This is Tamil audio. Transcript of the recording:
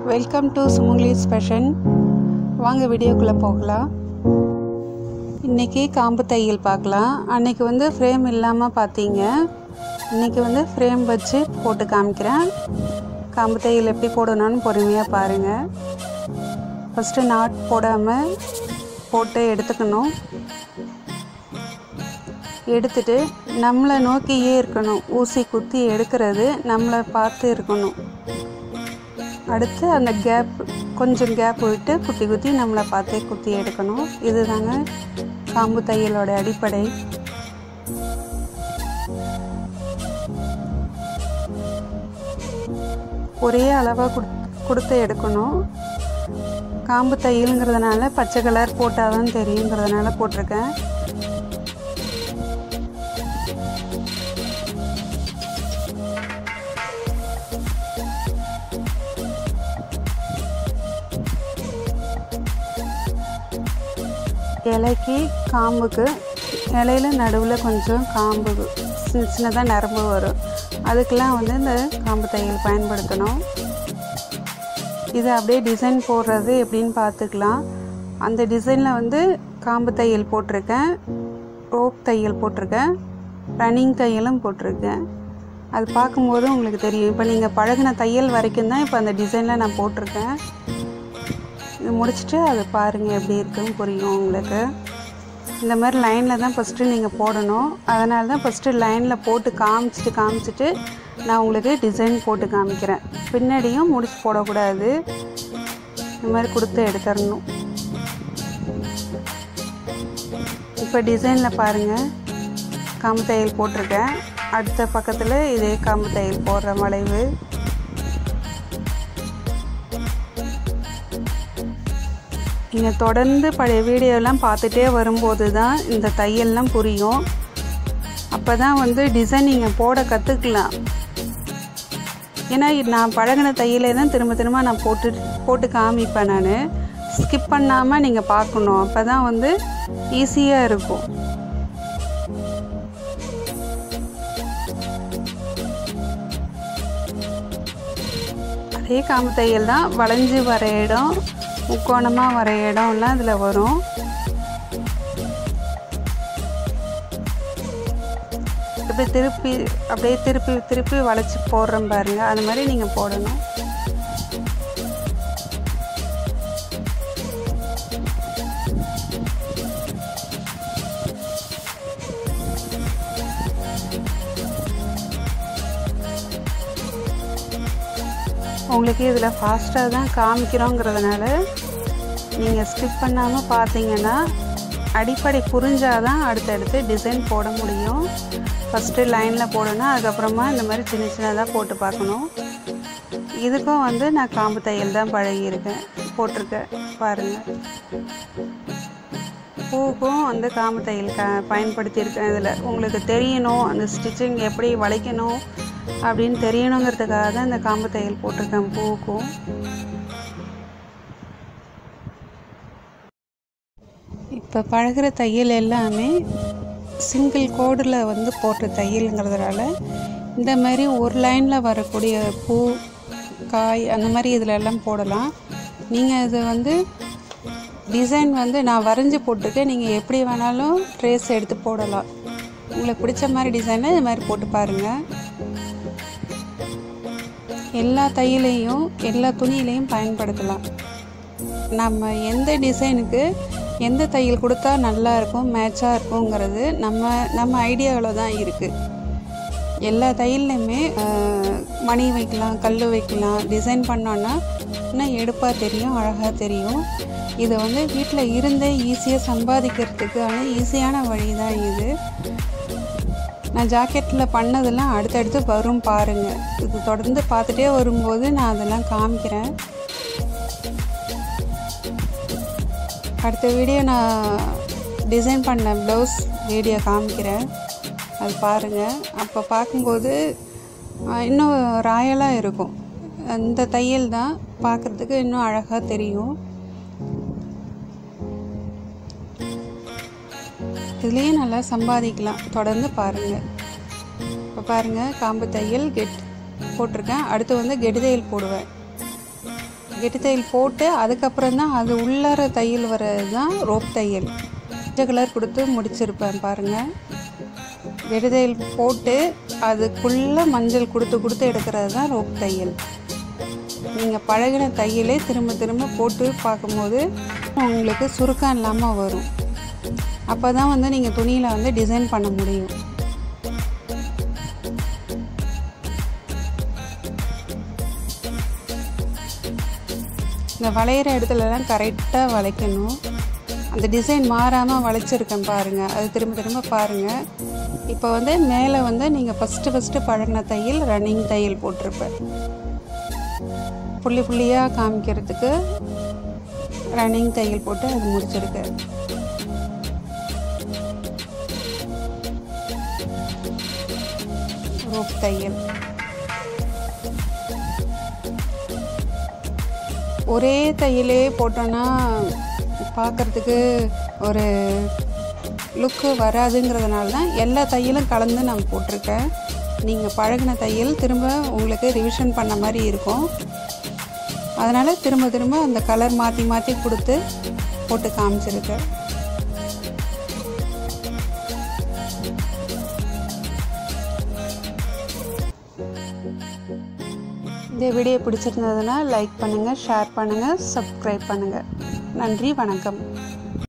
வெல்கம் டு சுமங்கலிஸ் ஃபேஷன் வாங்க வீடியோக்குள்ளே போகலாம் இன்றைக்கி காம்பு தையல் பார்க்கலாம் அன்றைக்கி வந்து ஃப்ரேம் இல்லாமல் பார்த்தீங்க இன்றைக்கி வந்து ஃப்ரேம் வச்சு போட்டு காமிக்கிறேன் காம்பு தையல் எப்படி போடணும்னு பொறுமையாக பாருங்கள் ஃபஸ்ட்டு நாட் போடாமல் போட்டு எடுத்துக்கணும் எடுத்துட்டு நம்மளை நோக்கியே இருக்கணும் ஊசி குத்தி எடுக்கிறது நம்மளை பார்த்து இருக்கணும் அடுத்து அந்த கேப் கொஞ்சம் கேப் விட்டு குத்தி குத்தி நம்மளை பார்த்தே குத்தி எடுக்கணும் இதுதாங்க காம்பு தையலோட அடிப்படை ஒரே அளவாக குடு கொடுத்து எடுக்கணும் காம்பு தையலுங்கிறதுனால பச்சை கலர் போட்டால் தான் தெரியுங்கிறதுனால போட்டிருக்கேன் இலைக்கு காம்புக்கு இலையில நடுவில் கொஞ்சம் காம்பு சின்ன சின்னதாக நரம்பு வரும் அதுக்கெல்லாம் வந்து இந்த காம்பு தையல் பயன்படுத்தணும் இதை அப்படியே டிசைன் போடுறது எப்படின்னு பார்த்துக்கலாம் அந்த டிசைனில் வந்து காம்பு தையல் போட்டிருக்கேன் ரோப் தையல் போட்டிருக்கேன் ரன்னிங் தையலும் போட்டிருக்கேன் அது பார்க்கும்போது உங்களுக்கு தெரியும் இப்போ நீங்கள் பழகின தையல் வரைக்கும் தான் இப்போ அந்த டிசைனில் நான் போட்டிருக்கேன் இது முடிச்சுட்டு அதை பாருங்கள் எப்படி இருக்குன்னு புரியும் உங்களுக்கு இந்த மாதிரி லைனில் தான் ஃபஸ்ட்டு நீங்கள் போடணும் அதனால தான் ஃபஸ்ட்டு லைனில் போட்டு காமிச்சிட்டு காமிச்சிட்டு நான் உங்களுக்கு டிசைன் போட்டு காமிக்கிறேன் பின்னாடியும் முடிச்சு போடக்கூடாது இந்த மாதிரி கொடுத்து எடுத்துடணும் இப்போ டிசைனில் பாருங்கள் காம்பு தையல் போட்டிருக்கேன் அடுத்த பக்கத்தில் இதே காம்பு தையல் போடுற வளைவு நீங்கள் தொடர்ந்து பழைய வீடியோலாம் பார்த்துட்டே வரும்போது தான் இந்த தையல்லாம் புரியும் அப்போ தான் வந்து டிசைன் நீங்கள் போட கற்றுக்கலாம் ஏன்னா நான் பழகின தையலே தான் திரும்ப திரும்ப நான் போட்டு போட்டு காமிப்பேன் நான் ஸ்கிப் பண்ணாமல் நீங்கள் பார்க்கணும் அப்போ தான் வந்து ஈஸியாக இருக்கும் அதே காம்பு தையல் தான் வளைஞ்சு வர இடம் முக்கோணமாக வர இடம்லாம் இதில் வரும் இப்படி திருப்பி அப்படியே திருப்பி திருப்பி வளைச்சி போடுறோம் பாருங்கள் அது மாதிரி நீங்கள் போடணும் உங்களுக்கு இதில் ஃபாஸ்ட்டாக தான் காமிக்கிறோங்கிறதுனால நீங்கள் ஸ்கிப் பண்ணாமல் பார்த்தீங்கன்னா அடிப்படை புரிஞ்சால் தான் அடுத்தடுத்து டிசைன் போட முடியும் ஃபஸ்ட்டு லைனில் போடணும் அதுக்கப்புறமா இந்த மாதிரி சின்ன சின்னதாக போட்டு பார்க்கணும் இதுக்கும் வந்து நான் காம்பு தையல் தான் பழகியிருக்கேன் போட்டிருக்கேன் பாருங்கள் பூக்கும் வந்து காம்பு தையல் க பயன்படுத்தியிருக்கேன் இதில் உங்களுக்கு தெரியணும் அந்த ஸ்டிச்சிங் எப்படி வளைக்கணும் அப்படின்னு தெரியணுங்கிறதுக்காக தான் இந்த காம்பு தையல் போட்டிருக்கேன் பூக்கும் இப்போ பழகிற தையல் எல்லாமே சிங்கிள் கோடில் வந்து போட்ட தையலுங்கிறதுனால இந்த மாதிரி ஒரு லைனில் வரக்கூடிய பூ காய் அந்த மாதிரி இதில் எல்லாம் போடலாம் நீங்கள் இது வந்து டிசைன் வந்து நான் வரைஞ்சி போட்டுருக்கேன் நீங்கள் எப்படி வேணாலும் ட்ரேஸ் எடுத்து போடலாம் உங்களுக்கு பிடிச்ச மாதிரி டிசைனை இது மாதிரி போட்டு பாருங்கள் எல்லா தையலையும் எல்லா துணியிலையும் பயன்படுத்தலாம் நம்ம எந்த டிசைனுக்கு எந்த தையல் கொடுத்தா நல்லா இருக்கும் மேட்சாக இருக்குங்கிறது நம்ம நம்ம ஐடியாவில் தான் இருக்குது எல்லா தையல்லையுமே மணி வைக்கலாம் கல் வைக்கலாம் டிசைன் பண்ணோன்னா இன்னும் எடுப்பாக தெரியும் அழகாக தெரியும் இதை வந்து வீட்டில் இருந்தே ஈஸியாக சம்பாதிக்கிறதுக்கான ஈஸியான வழி தான் இது நான் ஜாக்கெட்டில் பண்ணதெல்லாம் அடுத்தடுத்து வரும் பாருங்கள் இது தொடர்ந்து பார்த்துட்டே வரும்போது நான் அதெல்லாம் காமிக்கிறேன் அடுத்த வீடியோ நான் டிசைன் பண்ண ப்ளவுஸ் வீடியோ காமிக்கிறேன் அது பாருங்கள் அப்போ பார்க்கும்போது இன்னும் ராயலாக இருக்கும் இந்த தையல் தான் பார்க்குறதுக்கு இன்னும் அழகாக தெரியும் இதுலேயே நல்லா சம்பாதிக்கலாம் தொடர்ந்து பாருங்கள் இப்போ பாருங்கள் காம்பு தையல் கெட் போட்டிருக்கேன் அடுத்து வந்து கெடு தையல் போடுவேன் கெட்டி தையல் போட்டு அதுக்கப்புறம் தான் அது உள்ளார தையல் வர்றது தான் ரோப் தையல் மஞ்சள் கலர் கொடுத்து முடிச்சிருப்பேன் பாருங்கள் கெட்டி தையல் போட்டு அதுக்குள்ளே மஞ்சள் கொடுத்து கொடுத்து எடுக்கிறது தான் ரோப் தையல் நீங்கள் பழகின தையலே திரும்ப திரும்ப போட்டு பார்க்கும்போது உங்களுக்கு சுருக்கம் இல்லாமல் வரும் அப்போ தான் வந்து நீங்கள் துணியில் வந்து டிசைன் பண்ண முடியும் இந்த வளையிற இடத்துலலாம் கரெக்டாக வளைக்கணும் அந்த டிசைன் மாறாமல் வளைச்சிருக்கேன் பாருங்கள் அது திரும்ப திரும்ப பாருங்கள் இப்போ வந்து மேலே வந்து நீங்கள் ஃபஸ்ட்டு ஃபஸ்ட்டு பழகின தையல் ரன்னிங் தையல் போட்டிருப்பேன் புள்ளி புள்ளியாக காமிக்கிறதுக்கு ரன்னிங் தையல் போட்டு அது முடிச்சிருக்கு ரோப் தையல் ஒரே தையலே போட்டோன்னா பார்க்குறதுக்கு ஒரு லுக்கு வராதுங்கிறதுனால தான் எல்லா தையலும் கலந்து நான் போட்டிருக்கேன் நீங்கள் பழகின தையல் திரும்ப உங்களுக்கு ரிவிஷன் பண்ண மாதிரி இருக்கும் அதனால் திரும்ப திரும்ப அந்த கலர் மாற்றி மாற்றி கொடுத்து போட்டு காமிச்சிருக்கேன் இந்த வீடியோ பிடிச்சிருந்ததுன்னா லைக் பண்ணுங்கள் ஷேர் பண்ணுங்கள் சப்ஸ்கிரைப் பண்ணுங்கள் நன்றி வணக்கம்